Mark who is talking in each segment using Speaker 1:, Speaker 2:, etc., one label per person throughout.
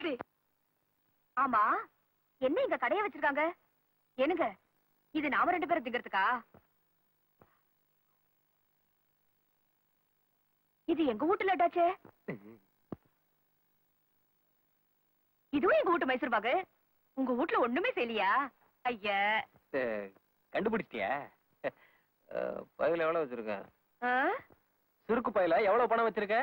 Speaker 1: ஆமா என்ன இங்க கடைய வச்சிருக்காங்க என்னங்க இது நாம ரெண்டு பேரும் திங்கிறதுக்கா இது எங்க வீட்டு லட்டாச்சே இதுவும் எங்க வீட்டு மைசூர் பாகு உங்க வீட்ல ஒண்ணுமே செய்யலையா ஐயா
Speaker 2: அஹ், கண்டுபிடிச்சிட்டியா அஹ், பையில எவ்வளவு வச்சிருக்க
Speaker 1: ஆ?
Speaker 2: சுருக்கு பையில எவ்வளவு பணம் வச்சிருக்க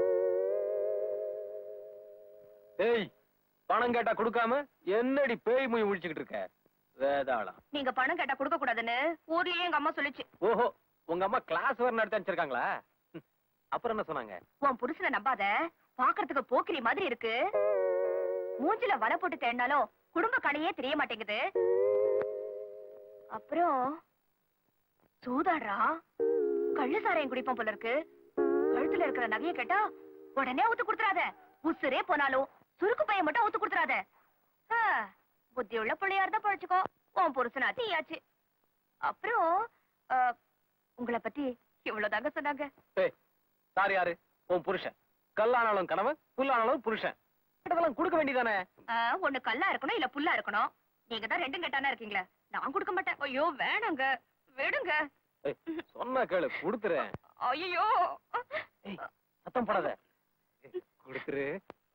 Speaker 2: ஏய் பணம் கேட்டா கொடுக்காம என்னடி பேய் மூய் முழிச்சுக்கிட்டு இருக்க வேதாளம்
Speaker 1: நீங்க பணம் கேட்டா கொடுக்க கூடாதுன்னு ஊர்லயே எங்க அம்மா சொல்லுச்சு
Speaker 2: ஓஹோ உங்க அம்மா கிளாஸ் வேற நடத்தி அனுப்பிச்சிருக்காங்களா ம், அப்புறம் என்ன சொன்னாங்க
Speaker 1: உன் புருஷனை நம்பாத பாக்குறதுக்கு போக்கிரி மாதிரி இருக்கு மூஞ்சில வலை போட்டு தேடினாலும் குடும்ப கடையே தெரிய மாட்டேங்குது அப்புறம் சூதாடுறா கள்ளு சாரையும் குடிப்போம் போல இருக்கு கழுத்துல இருக்கிற நகைய கேட்டா உடனே ஊத்து கொடுத்துறாத உசுரே போனாலும் சுருக்கு பையன் மட்டும் ஊத்து கொடுத்துறாத ஆ, புத்தி உள்ள பிள்ளையா இருந்தா பழச்சுக்கோ உன் புருஷனா தீயாச்சு அப்புறம் ஆ, உங்களை பத்தி இவ்வளவுதாங்க சொன்னாங்க
Speaker 2: ஏய் சார் யாரு உன் புருஷன் கல்லானாலும் கணவன் புல்லானாலும் புருஷன் இதெல்லாம் கொடுக்க வேண்டியதானே
Speaker 1: ஆ, ஒண்ணு கல்லா இருக்கணும் இல்ல புல்லா இருக்கணும் நீங்க தான் ரெண்டும் கெட்டானா இருக்கீங்களே நான் கொடுக்க மாட்டேன் ஐயோ வேணாங்க விடுங்க
Speaker 2: ஏய், சொன்னா கேளு கொடுத்துறேன்
Speaker 1: ஐயோ
Speaker 2: ஏய், சத்தம் போடாத ஏய், கொடுத்துரு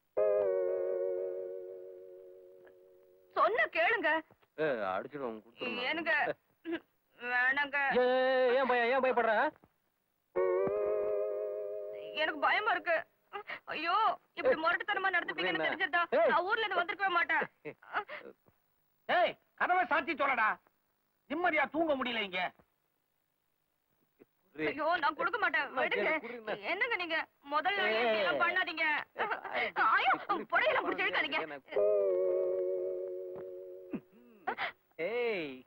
Speaker 1: சொன்ன கேளுங்க
Speaker 2: ஏய், அடிச்சிடுவோம் கொடுத்துருமா.
Speaker 1: ஏனுங்க வேணாங்க
Speaker 2: ஏய், ஏன் பயம் ஏன் பயப்படுற
Speaker 1: எனக்கு பயமா இருக்கு ஐயோ இப்படி முரட்டுத்தனமா நடந்துப்பீங்கன்னு
Speaker 2: என்ன?
Speaker 1: தெரிஞ்சிருந்தா
Speaker 2: ஏய்.
Speaker 1: நான் ஊர்ல இருந்து வந்திருக்கவே மாட்டேன்
Speaker 3: ஏய் கதவை சாத்தி சொல்லடா நிம்மதியா தூங்க முடியல இங்க
Speaker 1: ஐயோ நான் கொடுக்க மாட்டேன்
Speaker 2: அம்மா,
Speaker 1: விடுங்க
Speaker 2: கேளு, புரியுதா?
Speaker 1: என்னங்க நீங்க முதல்ல
Speaker 2: ஏய்.
Speaker 1: இப்படி எல்லாம் பண்ணாதீங்க ஐயோ புடையில புடிச்சு இழுக்காதீங்க
Speaker 2: ஏய்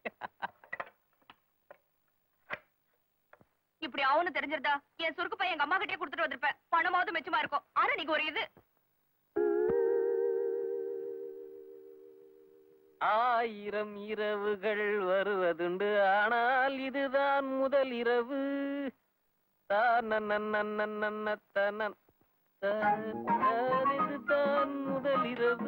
Speaker 1: இப்படி ஆகும்னு தெரிஞ்சிருந்தா என் சுருக்கு பையன் எங்க அம்மா கிட்டே கொடுத்துட்டு வந்திருப்பேன் பணமாவது மிச்சமா இருக்கும் ஆனா நீங்க ஒரு இது
Speaker 2: ஆயிரம் இரவுகள் வருவதுண்டு ஆனால் இதுதான் முதல் இரவு தானன்னன்னன்னன்னன்ன தனன். தான் இதுதான் முதல் இரவு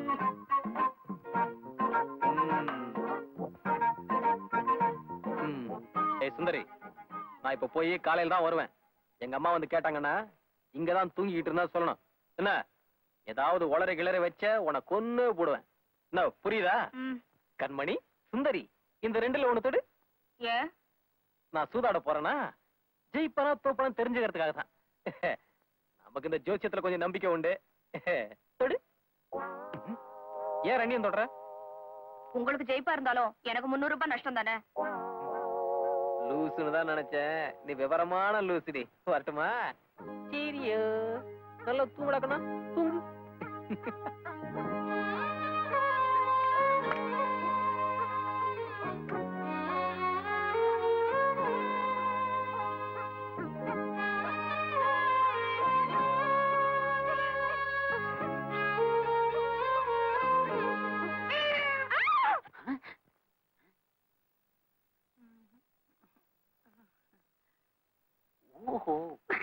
Speaker 2: ம். ம். ஏய் சுந்தரி நான் இப்ப போய் காலையில தான் வருவேன் எங்க அம்மா வந்து கேட்டாங்கன்னா இங்கதான் தூங்கிட்டு இருந்தா சொல்லணும் என்ன ஏதாவது உளற கிளற வச்ச உன்னை கொன்னு போடுவேன் என்ன புரியுதா
Speaker 1: ம்.
Speaker 2: கண்மணி சுந்தரி இந்த ரெண்டுல ஒண்ணு தொடு
Speaker 1: ஏன்
Speaker 2: நான் சூதாட போறேனா ஜெயிப்பனா தோப்பனா தெரிஞ்சுக்கிறதுக்காக தான் நமக்கு இந்த ஜோசியத்துல கொஞ்சம் நம்பிக்கை உண்டு தொடு ஏன் ரண்ணியம் தொடுற
Speaker 1: உங்களுக்கு ஜெயிப்பா இருந்தாலும் எனக்கு முன்னூறு ரூபாய் நஷ்டம் தானே
Speaker 2: லூசுன்னு தான் நினைச்சேன் நீ விவரமான லூசுடி வரட்டுமா சரியோ நல்லா தூங்கடாக்கணும் தூங்கு ஓஹோ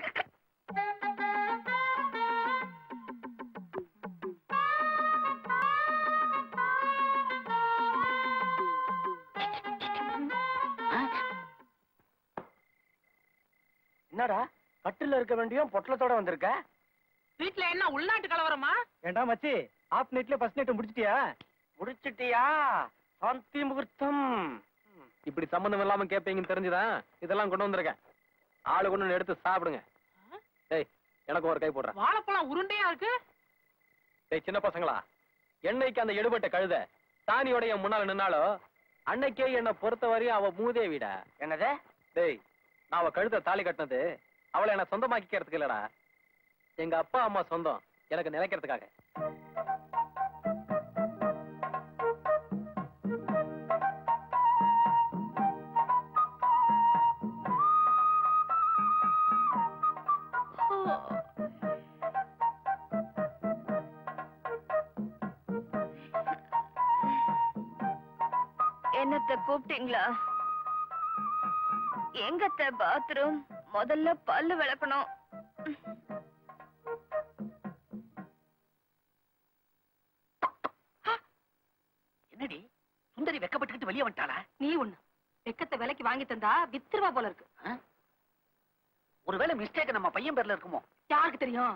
Speaker 3: என்னடா கட்டில இருக்க வேண்டியும் பொட்டலத்தோட வந்திருக்க
Speaker 4: வீட்ல என்ன உள்நாட்டு கலவரமா
Speaker 3: ஏண்டா மச்சி ஆப் நைட்ல ஃபர்ஸ்ட் நைட் முடிச்சிட்டியா முடிச்சிட்டியா சாந்தி முகூர்த்தம்
Speaker 2: இப்படி சம்பந்தம் இல்லாம கேட்பீங்கன்னு தெரிஞ்சுதான் இதெல்லாம் கொண்டு வந்திருக்கேன் ஆளு கொண்டு வந்து எடுத்து சாப்பிடுங்க டேய் எனக்கு ஒரு கை போடுறேன்
Speaker 4: வாழைப்பழம் உருண்டையா இருக்கு
Speaker 2: டேய் சின்ன பசங்களா என்னைக்கு அந்த எடுபட்ட கழுத சாணியோட என் முன்னால நின்னாலும் அன்னைக்கே என்னை பொறுத்த வரையும் அவ மூதேவிடா
Speaker 3: என்னது
Speaker 2: டேய் நான் அவ கழுத்த தாலி கட்டினது அவளை என்ன சொந்தமாக்கிக்கிறதுக்கு இல்லடா எங்க அப்பா அம்மா சொந்தம் எனக்கு நிலைக்கிறதுக்காக
Speaker 1: என்னத்த கூப்பிட்டீங்களா எங்கத்த பாத்ரூம் முதல்ல பல்லு விளக்கணும்
Speaker 3: வெளியே வந்துட்டாளா
Speaker 5: நீ ஒண்ணு வெக்கத்தை விலைக்கு வாங்கி தந்தா வித்துருவா போல இருக்கு
Speaker 3: ஒருவேளை மிஸ்டேக் நம்ம பையன் பேர்ல இருக்குமோ
Speaker 5: யாருக்கு தெரியும்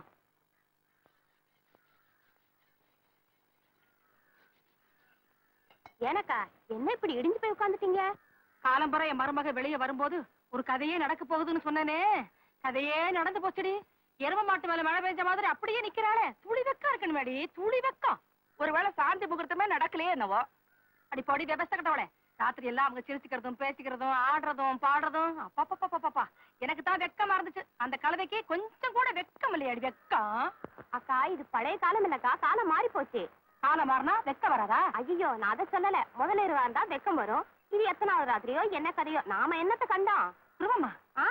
Speaker 1: ஏனக்கா என்ன இப்படி இடிஞ்சு போய் உட்காந்துட்டீங்க
Speaker 5: காலம்பரம் என் மருமக வெளியே வரும்போது ஒரு கதையே நடக்க போகுதுன்னு சொன்னனே கதையே நடந்து போச்சுடி எரும மாட்டு மேல மழை பெஞ்ச மாதிரி அப்படியே நிக்கிறாளே துளி வெக்கம் இருக்கணும் மேடி துளி வெக்கம் ஒருவேளை சாந்தி முகூர்த்தமே நடக்கலையே என்னவோ அடி பொடி விவசாய கட்டவளே ராத்திரி எல்லாம் அவங்க சிரிச்சுக்கிறதும் பேசிக்கிறதும் ஆடுறதும் பாடுறதும் அப்பா எனக்கு தான் வெக்கமா இருந்துச்சு அந்த கழுதைக்கு கொஞ்சம் கூட வெக்கம் இல்லையாடி வெக்கம்
Speaker 1: அக்கா இது பழைய காலம் இல்லக்கா காலம் மாறி போச்சு
Speaker 5: காலம் மாறினா வெக்கம் வராதா
Speaker 1: ஐயோ நான் அதை சொல்லல முதல்ல இருவா இருந்தா வெக்கம் வரும் இது எத்தனாவது ராத்திரியோ என்ன கதையோ நாம என்னத்த கண்டோம்
Speaker 5: திருவம்மா
Speaker 1: ஆ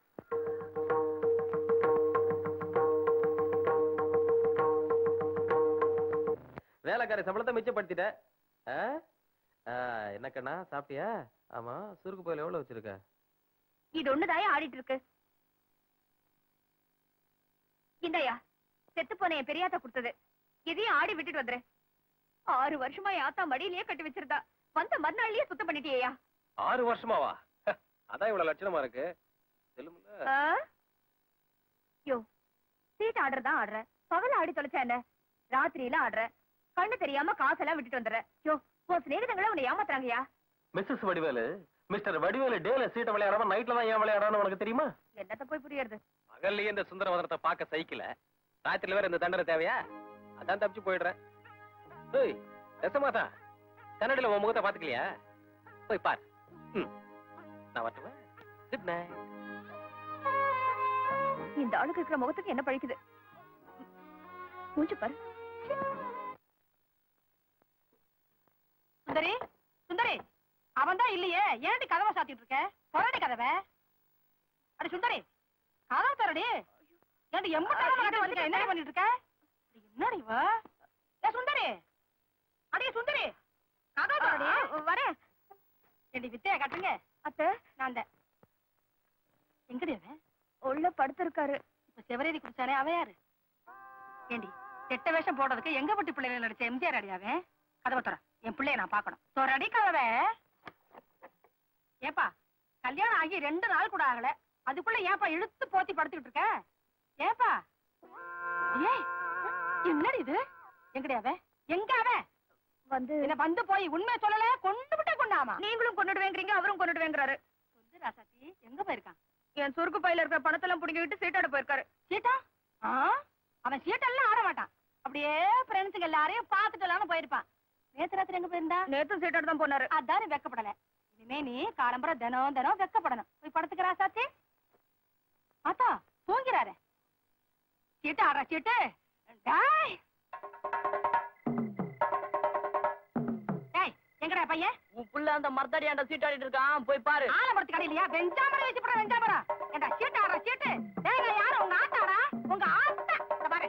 Speaker 2: வேலைக்காரி சம்பளத்தை மிச்சப்படுத்திட்ட ஆ? ஆ, என்ன கண்ணா சாப்பிட்டியா ஆமா சுருக்கு போயில எவ்வளவு வச்சிருக்க
Speaker 1: இது ஒண்ணுதாயா ஆடிட்டு இருக்கு இந்தயா செத்து போன என் பெரியாத்தா கொடுத்தது இதையும் ஆடி விட்டுட்டு வந்துரு ஆறு வருஷமா என் ஆத்தா மடியிலேயே கட்டி வச்சிருந்தா வந்த மறுநாள்லயே சுத்தம் பண்ணிட்டியா
Speaker 2: ஆறு வருஷமாவா அதான் இவ்வளவு லட்சணமா இருக்கு சொல்லுமில்ல
Speaker 1: யோ சீட் ஆடுறதா ஆடுற பகல ஆடி தொலைச்சா என்ன ராத்திரியில ஆடுற கண்ணு தெரியாம காசெல்லாம் விட்டுட்டு வந்துடுற யோ உன் சிநேகிதங்களை உன்னை ஏமாத்துறாங்கயா
Speaker 2: மிஸ்ஸஸ் வடிவேலு மிஸ்டர் வடிவேலு டேல சீட்டை விளையாடாம நைட்ல தான் ஏன் விளையாடான்னு உனக்கு தெரியுமா
Speaker 1: என்னத்த போய் புரியறது
Speaker 2: பகல்லயே இந்த சுந்தரவதனத்தை பார்க்க சைக்கிள ராத்திரில வேற இந்த தண்டனை தேவையா அதான் தப்பிச்சு போயிடுறேன் ஏய் ரசமாதா கன்னடில உன் முகத்தை பாத்துக்கலையா போய் பார் ம். நான் வரட்டுமா குட் நைட்
Speaker 1: இந்த ஆளுக்கு இருக்கிற முகத்துக்கு என்ன பழிக்குது மூஞ்சு பாரு
Speaker 5: சுந்தரி சுந்தரி அவன் தான் இல்லையே ஏன்டி கதவை சாத்திட்டு இருக்க சொல்லடி கதவை அடி சுந்தரி கதவை தரடி ஏன்டி எம்பட்டாலும் வந்துட்டு என்ன பண்ணிட்டு இருக்க அடி, என்னடி இவ ஏ சுந்தரி அடி சுந்தரி கதவை தரடி
Speaker 1: வரேன்
Speaker 5: ஏண்டி வித்தைய கட்டுங்க
Speaker 1: அத்தை
Speaker 5: நான் அந்த எங்கடி அவன்
Speaker 1: உள்ள படுத்திருக்காரு
Speaker 5: இப்ப செவரேதி குடிச்சானே அவன் யாரு ஏண்டி கெட்ட வேஷம் போடுறதுக்கு எங்க வீட்டு பிள்ளைகள் நடிச்ச எம்ஜிஆர் அடி அவன் கதவை தர என் பிள்ளைய நான் பார்க்கணும் தொரடி கதவை ஏப்பா கல்யாணம் ஆகி ரெண்டு நாள் கூட ஆகல அதுக்குள்ள ஏப்பா இழுத்து போத்தி படுத்துக்கிட்டு இருக்க ஏப்பா ஏய் என்னடி இது எங்கடி அவன் எங்க அவன்
Speaker 1: வந்து
Speaker 5: என்ன வந்து போய் உண்மை சொல்லல கொண்டு விட்டே கொண்டாமா
Speaker 1: நீங்களும் கொண்டுடுவேங்கிறீங்க அவரும் கொண்டுடுவேங்கிறாரு
Speaker 5: சொல்லு ராசாத்தி எங்க போயிருக்கான்
Speaker 1: என் சுருக்கு பையில இருக்கிற பணத்தெல்லாம் புடிங்கிட்டு சீட்டாட போயிருக்காரு
Speaker 5: சீட்டா ஆ? அவன் சீட்டெல்லாம் ஆட மாட்டான் அப்படியே ஃப்ரெண்ட்ஸுங்க எல்லாரையும் பார்த்துட்டு எல்லாம் போயிருப்பான் நேத்து ராத்திரி எங்க போயிருந்தா
Speaker 1: நேத்தும் சீட்டாட தான் போனாரு
Speaker 5: அதான் நீ வெக்கப்படல இனிமே நீ காலம்பரம் தினம் தினம் வெக்கப்படணும் போய் படுத்துக்கிறா சாச்சி ஆத்தா தூங்கிறாரு சீட்டு ஆடுற சீட்டு டேய் டேய் எங்கடா பையன்
Speaker 3: உன் புள்ள அந்த மர்தாடியாண்ட சீட்டாடிட்டு இருக்கான் போய் பாரு
Speaker 5: ஆலமரத்து கடையிலயா வெஞ்சாமரம் வச்சு போட வெஞ்சாமரம் ஏண்டா சீட்டு ஆடுற சீட்டு டேய் நான் யாரு உங்க ஆத்தாடா உங்க ஆத்தா இத பாரு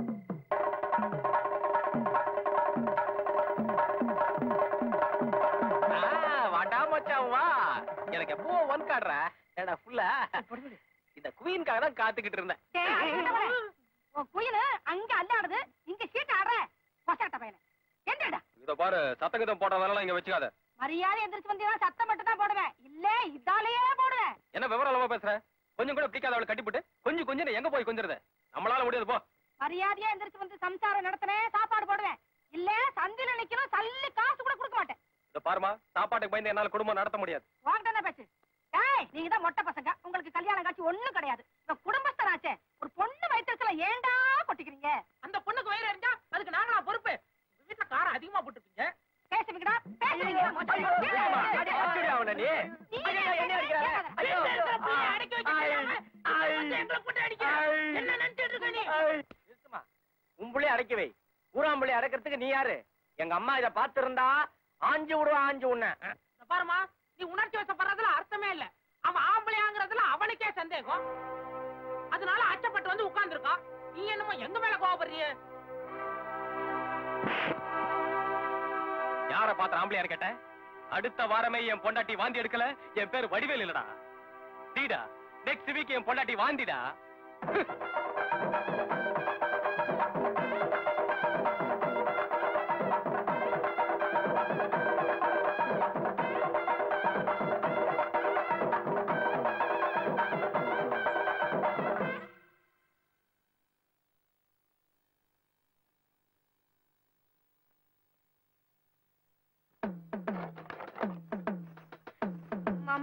Speaker 2: வாடா மச்சான் வா எனக்கு எப்போ ஒன் காடுற ஏடா ஃபுல்லா இந்த குயின்காக தான் காத்துக்கிட்டு இருந்தேன்
Speaker 5: டேய், அடிக்கிட்டவனே. உன் குயிலு அங்க அல்லாடுது இங்க சீட்டு ஆடுற கொசகட்ட பையன என்னடா
Speaker 2: இத பாரு சத்தங்கதம் போட்டதெல்லாம் இங்க வச்சுக்காத
Speaker 5: மரியாதை எந்திரிச்சு வந்தீங்கன்னா சத்தம் மட்டும் தான் போடுவேன் இல்ல இதாலேயே போடுவேன்
Speaker 2: என்ன விவரம் இல்லாம பேசுற கொஞ்சம் கூட பிடிக்காத அவளை கட்டிப்புட்டு கொஞ்சம் கொஞ்சம் எங்க போய் கொஞ்சிருத நம்மளால முடியாது போ
Speaker 5: மரியாதையா எந்திரிச்சு வந்து சம்சாரம் நடத்தினேன் சாப்பாடு போடுவேன் இல்ல சந்தில நிக்கணும் சல்லி காசு கூட கொடுக்க மாட்டேன்
Speaker 2: இத பாருமா சாப்பாட்டுக்கு பயந்து என்னால குடும்பம் நடத்த முடியாது
Speaker 5: உன்கிட்ட என்ன பேச்சு டேய் நீங்க தான் மொட்டை பசங்க உங்களுக்கு கல்யாணம் காட்சி ஒண்ணும் கிடையாது இப்ப குடும்பஸ்தராச்சே ஒரு பொண்ணு வயிற்றுல ஏன்டா கொட்டிக்கிறீங்க
Speaker 4: அந்த பொண்ணுக்கு வயிறு எரிஞ்சா அதுக்கு நாங்களா பொறுப்பு உங்க வீட்டுல காரம் அதிகமா போட்டுருப்பீங்க
Speaker 5: பேசுவீங்கடா பேசுவீங்க
Speaker 2: அடிச்சுடி அவனை நீ
Speaker 5: நீ
Speaker 2: ஐயோ, என்ன அடிக்கிற? ஐயோ.
Speaker 4: அடக்கி வச்சிருக்காங்க. எங்களை போட்டு அடிக்கிற. என்ன நினைச்சிட்டு இருக்க நீ
Speaker 3: நிறுத்துமா. உன் புள்ளைய அடக்கி வை ஊராம்புள்ளி அடக்கிறதுக்கு நீ யாரு எங்க அம்மா இத பாத்திருந்தா ஆஞ்சு விடுவா ஆஞ்சு உன்ன
Speaker 4: இந்த பாருமா நீ உணர்ச்சி வசப்படுறதுல அர்த்தமே இல்ல அவன் ஆம்பளையாங்கிறதுல அவனுக்கே சந்தேகம் அதனால அச்சப்பட்டு வந்து உட்கார்ந்துருக்கான் நீ என்னமோ எங்க மேல கோவப்படுறிய
Speaker 2: யார பாத்திர ஆம்பளையா கேட்ட அடுத்த வாரமே என் பொண்டாட்டி வாந்தி எடுக்கல என் பேர் வடிவேல் இல்லடா டீடா நெக்ஸ்ட் வீக் என் பொண்டாட்டி வாந்திடா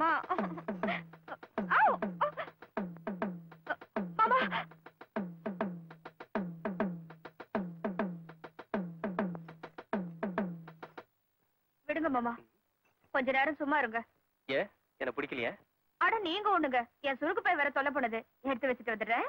Speaker 1: மாமா ஆவ். மாமா விடுங்க மாமா கொஞ்ச நேரம் சும்மா இருங்க
Speaker 2: ஏ என்ன பிடிக்கலையா
Speaker 1: அட நீங்க ஒண்ணுங்க என் சுருக்கு பை வேற தொல்லை பண்ணுது எடுத்து வச்சுட்டு வந்துடுறேன்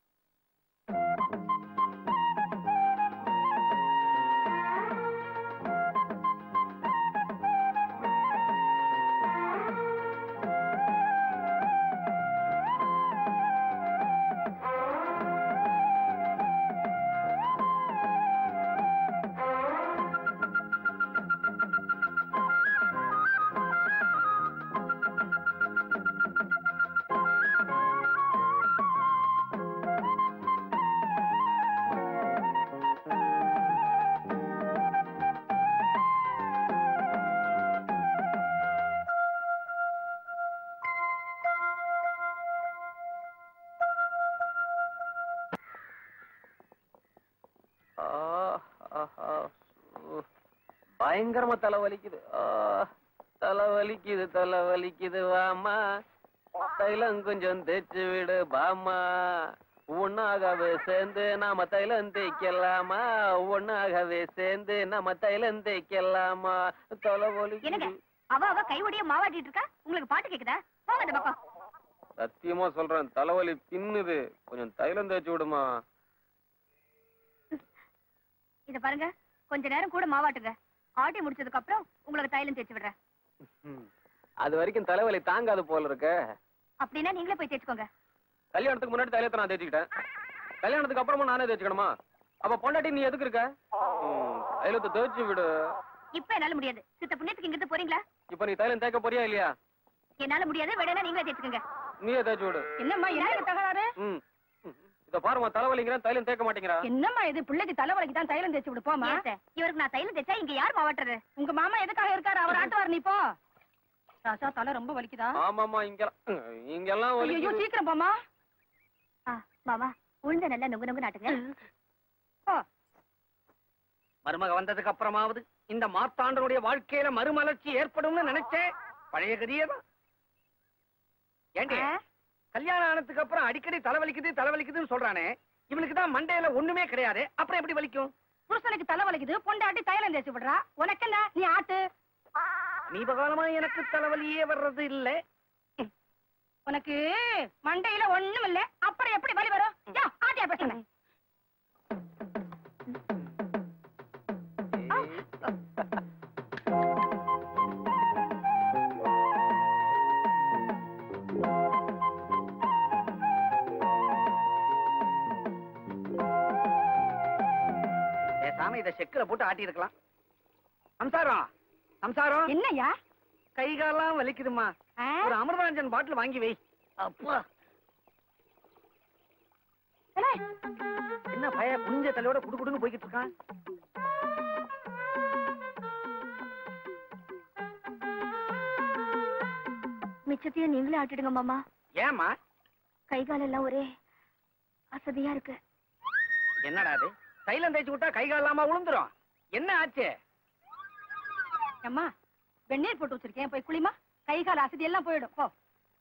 Speaker 2: ஆ, ஆஹா, ஊ. பயங்கரமா தலை வலிக்குது ஆ, தலை வலிக்குது தலை வலிக்குது வாமா தைலம் கொஞ்சம் தேய்ச்சு விடு பாமா ஒன்னாகவே சேர்ந்து நாம தைலம் தேய்க்கலாமா ஒன்னாகவே சேர்ந்து நாம தைலம் தேய்க்கலாமா தலை
Speaker 1: என்னங்க
Speaker 2: வலிக்குது
Speaker 1: அவ அவ கை ஒடிய மாவாட்டிட்டு இருக்கா உங்களுக்கு பாட்டு கேக்குதா போங்க இந்த பக்கம்
Speaker 2: சத்தியமா சொல்றேன் தலைவலி பின்னுது கொஞ்சம் தைலம் தேய்ச்சு விடுமா
Speaker 1: இத பாருங்க கொஞ்ச நேரம் கூட மாவாட்டுங்க ஆட்டி முடிச்சதுக்கு அப்புறம் உங்களுக்கு தைலம் தேய்ச்சி விடுறேன்
Speaker 2: ம். அது வரைக்கும் தலைவலி தாங்காது போல இருக்க
Speaker 1: அப்படின்னா நீங்களே போய் தேய்ச்சுக்கோங்க
Speaker 2: கல்யாணத்துக்கு முன்னாடி தைலத்தை நான் தேய்ச்சிக்கிட்டேன் கல்யாணத்துக்கு அப்புறமா நானே தேய்ச்சிக்கணுமா அப்ப பொண்டாட்டி நீ எதுக்கு இருக்க ம், தைலத்தை தேய்ச்சி விடு
Speaker 1: இப்ப என்னால முடியாது சித்த புண்ணியத்துக்கு இங்கிருந்து போறீங்களா
Speaker 2: இப்ப நீ தைலம் தேய்க்க போறியா இல்லையா
Speaker 1: என்னால முடியாது வேணா நீங்களே தேய்ச்சுக்கோங்க
Speaker 2: நீயே தேய்ச்சி விடு
Speaker 5: என்னம்மா என்ன தகராறு
Speaker 2: ம் ம். இத பாருமா தலைவலிங்கிறேன் தைலம் தேய்க்க மாட்டேங்கிறா
Speaker 5: என்னம்மா இது பிள்ளைக்கு தலைவலிக்கு தான் தைலம் தேய்ச்சி விடு போமா
Speaker 1: ஏன் அத்தை, இவருக்கு நான் தைலம் தேய்ச்சா இங்க யார் மாவாட்டுறது
Speaker 5: உங்க மாமா எதுக்காக இருக்காரு அவர் ஆட்டுவார் நீ போ ராசா தலை ரொம்ப வலிக்குதா
Speaker 2: ஆமாமா இங்கெல்லாம் இங்கெல்லாம்
Speaker 5: ஐயோ
Speaker 2: வலிக்குது
Speaker 5: சீக்கிரம் போமா
Speaker 1: ஆ, மாமா உளுந்த நல்லா நுங்கு நுங்கு நாட்டுங்க
Speaker 5: போ
Speaker 3: மருமக வந்ததுக்கு அப்புறமாவது இந்த மாத்தாண்டனுடைய வாழ்க்கையில மறுமலர்ச்சி ஏற்படும்னு நினைச்சேன் பழைய கதியே தான் ஏண்டி
Speaker 1: ஆ?
Speaker 3: கல்யாணம் ஆனதுக்கு அப்புறம் அடிக்கடி தலைவலிக்குது தலைவலிக்குதுன்னு சொல்றானே இவனுக்கு தான் மண்டையில ஒண்ணுமே கிடையாது அப்புறம் எப்படி வலிக்கும்
Speaker 5: புருஷனுக்கு தலை வலிக்குது பொண்டாட்டி தைலம் தேய்ச்சி விடுறா உனக்கு என்ன நீ ஆட்டு
Speaker 3: நீபகாலமா எனக்கு தலைவலியே வர்றது இல்ல
Speaker 5: உனக்கு மண்டையில ஒண்ணும் இல்ல அப்புறம் எப்படி வலி வரும் யா, ஆட்டியா பேசுங்க
Speaker 3: பேசாம இத செக்குல போட்டு ஆட்டி இருக்கலாம் சம்சாரம் சம்சாரம்
Speaker 5: என்னய்யா
Speaker 3: கை காலெல்லாம் வலிக்குதுமா
Speaker 5: ஆ?
Speaker 3: ஒரு அமிர்தாஞ்சன் பாட்டில் வாங்கி வை அப்பா
Speaker 5: அண்ணே,
Speaker 3: என்ன பய குனிஞ்ச தலையோட குடுகுடுன்னு போய்கிட்டு இருக்கான்
Speaker 1: மிச்சத்தையும் நீங்களே ஆட்டிடுங்க மாமா
Speaker 3: ஏமா
Speaker 1: கை காலெல்லாம் ஒரே அசதியா இருக்கு
Speaker 3: என்னடா அது தைலம் தேய்ச்சி விட்டா கை கால் இல்லாம விழுந்துரும் என்ன ஆச்சு
Speaker 5: அம்மா வெந்நீர் போட்டு வச்சிருக்கேன் போய் குளிமா கை கால் அசதி எல்லாம் போயிடும் போ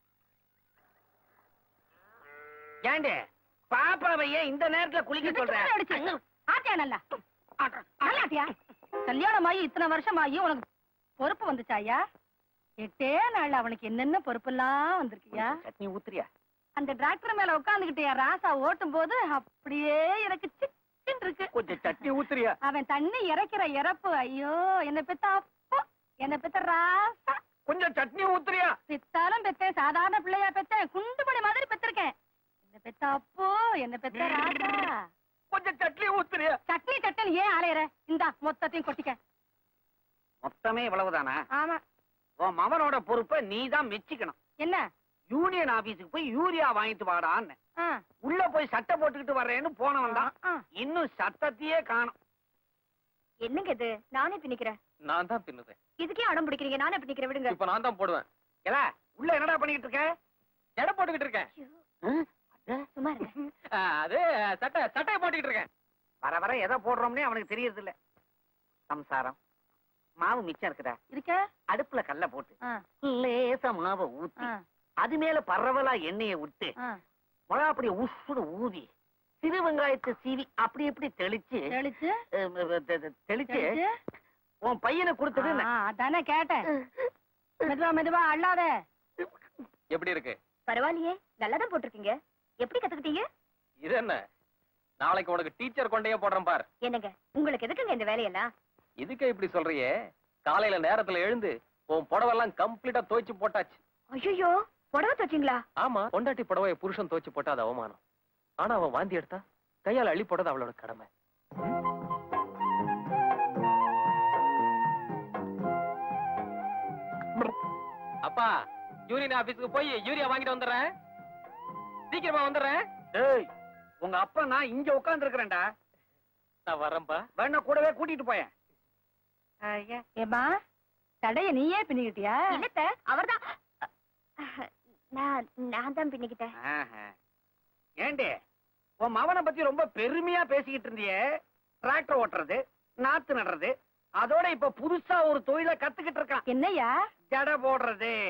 Speaker 3: ஏண்டே பாப்பாவை ஏன் இந்த நேரத்துல குளிக்க
Speaker 5: இதுக்கு
Speaker 3: சொல்ற
Speaker 5: மேல அடிச்சு. ஆட்டியா நல்லா நல்லா ஆட்டியா கல்யாணம் ஆகி இத்தனை வருஷம் ஆகி உனக்கு பொறுப்பு வந்துச்சாயா எட்டே நாள் அவனுக்கு என்னென்ன பொறுப்பெல்லாம் வந்திருக்கியா
Speaker 3: சட்னி ஊத்துறியா
Speaker 5: அந்த டிராக்டர் மேல உட்காந்துக்கிட்டு என் ராசா ஓட்டும் போது அப்படியே எனக்கு சிக்கன் இருக்கு
Speaker 3: கொஞ்சம் சட்னி ஊத்துறியா
Speaker 5: அவன் தண்ணி இறைக்கிற இறப்பு ஐயோ என்ன பெத்த அப்போ என்ன பெத்த ராசா
Speaker 3: கொஞ்சம் சட்னி ஊத்துறியா
Speaker 5: பெத்தாலும் பெத்தேன் சாதாரண பிள்ளையா பெத்தேன் குண்டுமணி மாதிரி பெத்திருக்கேன் என்ன பெத்த அப்போ என்ன பெத்த ராசா
Speaker 3: கொஞ்சம் சட்னி ஊத்துறியா
Speaker 5: சட்னி சட்டன் ஏன் அலையற இந்தா மொத்தத்தையும் கொட்டிக்க
Speaker 3: மொத்தமே இவ்வளவுதானா
Speaker 5: ஆமா
Speaker 3: உன் மவனோட பொறுப்பை நீ தான் மெச்சிக்கணும்
Speaker 5: என்ன
Speaker 3: யூனியன் ஆபீஸுக்கு போய் யூரியா வாங்கிட்டு வாடான்னு
Speaker 5: ஆ,
Speaker 3: உள்ள போய் சட்டை போட்டுக்கிட்டு வர்றேன்னு போனவன் தான்
Speaker 5: ஆ.
Speaker 3: இன்னும் சத்தத்தையே காணும்
Speaker 1: என்னங்க இது நானே பின்னிக்கிறேன்
Speaker 2: நான் தான் பின்னுவேன்
Speaker 1: இதுக்கே அடம் பிடிக்கிறீங்க நானே பின்னிக்கிறேன் விடுங்க
Speaker 2: இப்ப நான் தான் போடுவேன்
Speaker 3: ஏல உள்ள என்னடா பண்ணிக்கிட்டு இருக்க
Speaker 2: எடை போட்டுக்கிட்டு இருக்கேன்
Speaker 1: ஐயோ, சும்மா இருங்க
Speaker 2: ஆ, அது சட்டை சட்டையை போட்டுக்கிட்டு இருக்கேன்
Speaker 3: வர வர எதை போடுறோம்னே அவனுக்கு தெரியறது இல்ல சம்சாரம்
Speaker 6: மாவு மிச்சம் இருக்குதா
Speaker 5: இருக்க
Speaker 6: அடுப்புல கல்ல போட்டு
Speaker 5: ஆ,
Speaker 6: லேசா மாவை ஊத்தி
Speaker 5: ஆ,
Speaker 6: அது மேல பரவலா எண்ணெயை விட்டு
Speaker 5: ஆ.
Speaker 6: மிளகா அப்படியே உசுடு ஊதி சிறு வெங்காயத்தை சீவி அப்படி இப்படி தெளிச்சு
Speaker 5: தெளிச்சு
Speaker 6: அஹ், அஹ், தெ- தெ- தெளிச்சு
Speaker 5: தெளிச்சு
Speaker 6: உன் பையனை கொடுத்தது
Speaker 5: ஆ, அதானே கேட்டேன் மெதுவா மெதுவா அள்ளாத
Speaker 2: எப்படி இருக்கு
Speaker 1: பரவாயில்லையே நல்லாதான் போட்டிருக்கீங்க எப்படி கத்துக்கிட்டீங்க
Speaker 2: இது என்ன நாளைக்கு உனக்கு டீச்சர் கொண்டையே போடுறேன் பார்
Speaker 1: என்னங்க உங்களுக்கு எதுக்குங்க இந்த வேலையெல்லாம்
Speaker 2: இதுக்கே இப்படி சொல்றியே காலையில நேரத்துல எழுந்து உன் புடவெல்லாம் கம்ப்ளீட்டா துவைச்சு போட்டாச்சு
Speaker 1: ஐயோ புடவை தச்சீங்களா
Speaker 2: ஆமா பொண்டாட்டி புடவைய புருஷன் துவைச்சு போட்டா அது அவமானம் ஆனா அவன் வாந்தி எடுத்தா கையால அள்ளி போடுறது அவளோட கடமை அப்பா யூனியன் ஆபீஸ்க்கு போய் யூரியா வாங்கிட்டு வந்துடுறேன் சீக்கிரமா வந்துடுறேன்
Speaker 6: ஏய் உங்க அப்பா நான் இங்க உட்கார்ந்து இருக்கிறேன்டா
Speaker 2: நான் வரேன்பா
Speaker 6: வேணா கூடவே கூட்டிட்டு போயேன்
Speaker 5: ஏமா தடைய நீயே பின்னிக்கிட்டியா
Speaker 1: இல்லத்த அவர்தான் நான் நான் தான் பின்னிக்கிட்டேன்
Speaker 6: ஆஹா. ஏண்டி உன் மவனை பத்தி ரொம்ப பெருமையா பேசிக்கிட்டு இருந்தியே டிராக்டர் ஓட்டுறது நாத்து நடுறது அதோட இப்ப புதுசா ஒரு தொழிலை கத்துக்கிட்டு இருக்கான்
Speaker 5: என்னய்யா
Speaker 6: ஜடை போடுறது